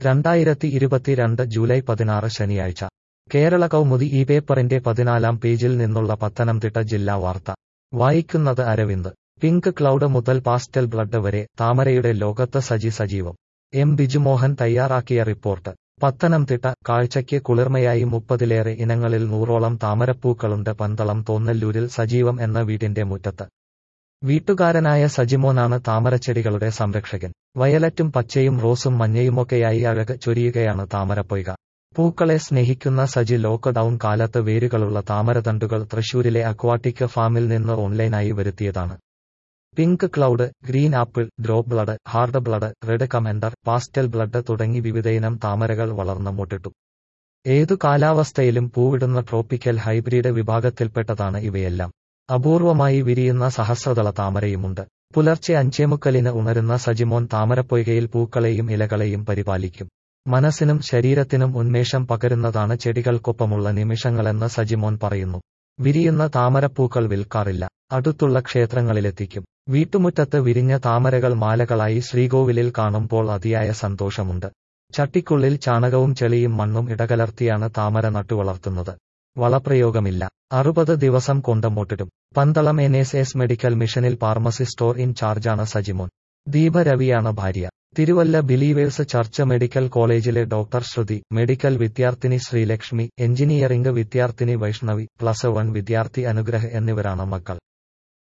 രണ്ടായിരത്തി ഇരുപത്തിരണ്ട് ജൂലൈ പതിനാറ് ശനിയാഴ്ച കേരള കൗമുദി ഈ പേപ്പറിന്റെ പതിനാലാം പേജിൽ നിന്നുള്ള പത്തനംതിട്ട ജില്ലാ വാർത്ത വായിക്കുന്നത് അരവിന്ദ് പിങ്ക് ക്ലൗഡ് മുതൽ പാസ്റ്റൽ ബ്ലഡ് വരെ താമരയുടെ ലോകത്ത് സജി സജീവം എം ബിജുമോഹൻ തയ്യാറാക്കിയ റിപ്പോർട്ട് പത്തനംതിട്ട കാഴ്ചയ്ക്ക് കുളിർമയായി മുപ്പതിലേറെ ഇനങ്ങളിൽ നൂറോളം താമരപ്പൂക്കളുണ്ട് പന്തളം തോന്നല്ലൂരിൽ സജീവം എന്ന വീടിന്റെ മുറ്റത്ത് വീട്ടുകാരനായ സജിമോനാണ് താമരച്ചെടികളുടെ സംരക്ഷകൻ വയലറ്റും പച്ചയും റോസും മഞ്ഞയുമൊക്കെയായി അഴക് ചൊരിയുകയാണ് താമരപ്പൊയ്ക പൂക്കളെ സ്നേഹിക്കുന്ന സജി ലോക്ക്ഡൌൺ കാലത്ത് വേരുകളുള്ള താമരതണ്ടുകൾ തൃശൂരിലെ അക്വാട്ടിക് ഫാമിൽ നിന്ന് ഓൺലൈനായി വരുത്തിയതാണ് pink cloud green apple drop blood hard blood red commander pastel blood തുടങ്ങി വിവിധയിനം താമരകൾ വളർന്നു മുട്ടിട്ടു ഏതു കാലാവസ്ഥയിലും പൂവിടുന്ന ട്രോപ്പിക്കൽ ഹൈബ്രിഡ് വിഭാഗത്തിൽപ്പെട്ടതാണ് ഇവയെല്ലാം അപൂർവമായി വിരിയുന്ന സഹസ്രദള താമരയുമുണ്ട് പുലർച്ചെ അഞ്ചേമുക്കലിന് ഉണരുന്ന സജിമോൻ താമരപ്പൊയ്കയിൽ പൂക്കളെയും ഇലകളെയും പരിപാലിക്കും മനസ്സിനും ശരീരത്തിനും ഉന്മേഷം പകരുന്നതാണ് ചെടികൾക്കൊപ്പമുള്ള നിമിഷങ്ങളെന്ന് സജിമോൻ പറയുന്നു വിരിയുന്ന താമരപ്പൂക്കൾ വിൽക്കാറില്ല അടുത്തുള്ള ക്ഷേത്രങ്ങളിലെത്തിക്കും വീട്ടുമുറ്റത്ത് വിരിഞ്ഞ താമരകൾ മാലകളായി ശ്രീകോവിലിൽ കാണുമ്പോൾ അതിയായ സന്തോഷമുണ്ട് ചട്ടിക്കുള്ളിൽ ചാണകവും ചെളിയും മണ്ണും ഇടകലർത്തിയാണ് താമര നട്ടുവളർത്തുന്നത് വളപ്രയോഗമില്ല അറുപത് ദിവസം കൊണ്ട് മുട്ടിടും പന്തളം എൻ എസ് എസ് മെഡിക്കൽ മിഷനിൽ ഫാർമസി സ്റ്റോർ ഇൻ ചാർജാണ് സജിമോൻ ദീപ രവിയാണ് ഭാര്യ തിരുവല്ല ബിലീവേഴ്സ് ചർച്ച് മെഡിക്കൽ കോളേജിലെ ഡോക്ടർ ശ്രുതി മെഡിക്കൽ വിദ്യാർത്ഥിനി ശ്രീലക്ഷ്മി എഞ്ചിനീയറിംഗ് വിദ്യാർത്ഥിനി വൈഷ്ണവി പ്ലസ് വൺ വിദ്യാർത്ഥി അനുഗ്രഹ് എന്നിവരാണ് മക്കൾ